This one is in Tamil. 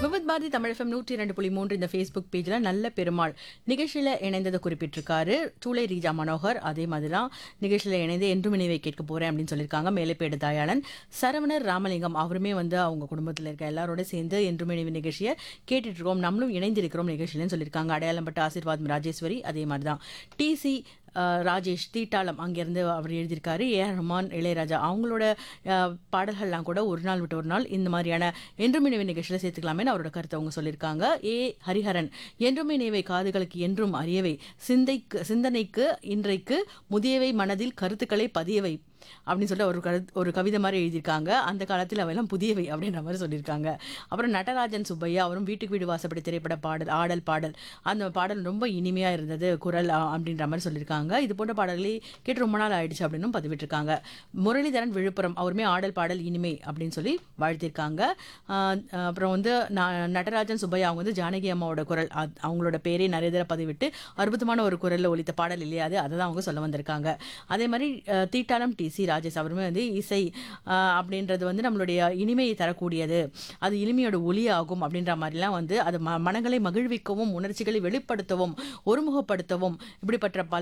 விவித் பாரதி தமிழ் எஃப்எம் நூற்றி ரெண்டு புள்ளி மூன்று இந்த ஃபேஸ்புக் பேஜில் நல்ல பெருமாள் நிகழ்ச்சியில் இணைந்ததை குறிப்பிட்டிருக்காரு சூளை ரீஜா மனோகர் அதே மாதிரி தான் நிகழ்ச்சியில் இணைந்து என்றும் நினைவை கேட்க போகிறேன் அப்படின்னு சொல்லியிருக்காங்க மேலைப்பேடு தயாளன் சரவணர் ராமலிங்கம் அவருமே வந்து அவங்க குடும்பத்தில் இருக்க எல்லாரோட சேர்ந்து என்றும் நினைவு நிகழ்ச்சியை கேட்டுட்டு இருக்கோம் நம்மளும் இணைந்திருக்கிறோம் நிகழ்ச்சியிலன்னு சொல்லியிருக்காங்க அடையாளம்பட்ட ஆசீர்வாதம் ராஜேஸ்வரி அதே மாதிரி தான் டிசி அஹ், ராஜேஷ் தீட்டாளம் அங்கேருந்து அவர் எழுதியிருக்காரு ஏ ஆர் ரஹ்மான் இளையராஜா அவங்களோட அஹ், பாடல்கள்லாம் கூட ஒரு நாள் விட்டு ஒரு நாள் இந்த மாதிரியான என்றும் நினைவு நிகழ்ச்சியில் சேர்த்துக்கலாமேன்னு அவரோட கருத்தை அவங்க சொல்லியிருக்காங்க ஏ ஹரிஹரன் என்றும் நினைவை காதுகளுக்கு என்றும் அறியவை சிந்தைக்கு சிந்தனைக்கு இன்றைக்கு முதியவை மனதில் கருத்துக்களை பதியவை அப்படின்னு சொல்லிட்டு ஒரு கரு ஒரு கவிதை மாதிரி எழுதியிருக்காங்க அந்த காலத்தில் அவையெல்லாம் புதியவை அப்படின்ற மாதிரி சொல்லியிருக்காங்க அப்புறம் நடராஜன் சுப்பையா அவரும் வீட்டுக்கு வீடு வாசப்படி திரைப்பட பாடல் ஆடல் பாடல் அந்த பாடல் ரொம்ப இனிமையாக இருந்தது குரல் அ, அப்படின்ற மாதிரி சொல்லியிருக்காங்க இது போன்ற பாடல்களை கேட்டு ரொம்ப நாள் ஆயிடுச்சு அப்படின்னும் பதிவிட்டிருக்காங்க முரளிதரன் விழுப்புரம் அவருமே ஆடல் பாடல் இனிமை அப்படின்னு சொல்லி வாழ்த்திருக்காங்க ஆ, அப்புறம் வந்து ந- நடராஜன் சுப்பையா அவங்க வந்து ஜானகி அம்மாவோட குரல் அது- அவங்களோட பேரே நிறைய தடவை பதிவிட்டு அற்புதமான ஒரு குரலில் ஒலித்த பாடல் இல்லையா அது அதை தான் அவங்க சொல்ல வந்திருக்காங்க அதே மாதிரி அஹ், தீட்டாளம் டி சி ராஜேஷ் அவருமே வந்து இசை அஹ், அப்படின்றது வந்து நம்மளுடைய இனிமையை தரக்கூடியது அது இனிமையோட ஒளியாகும் அப்படின்ற மாதிரிலாம் வந்து அது ம மனங்களை மகிழ்விக்கவும் உணர்ச்சிகளை வெளிப்படுத்தவும் ஒருமுகப்படுத்தவும் இப்படிப்பட்ட பல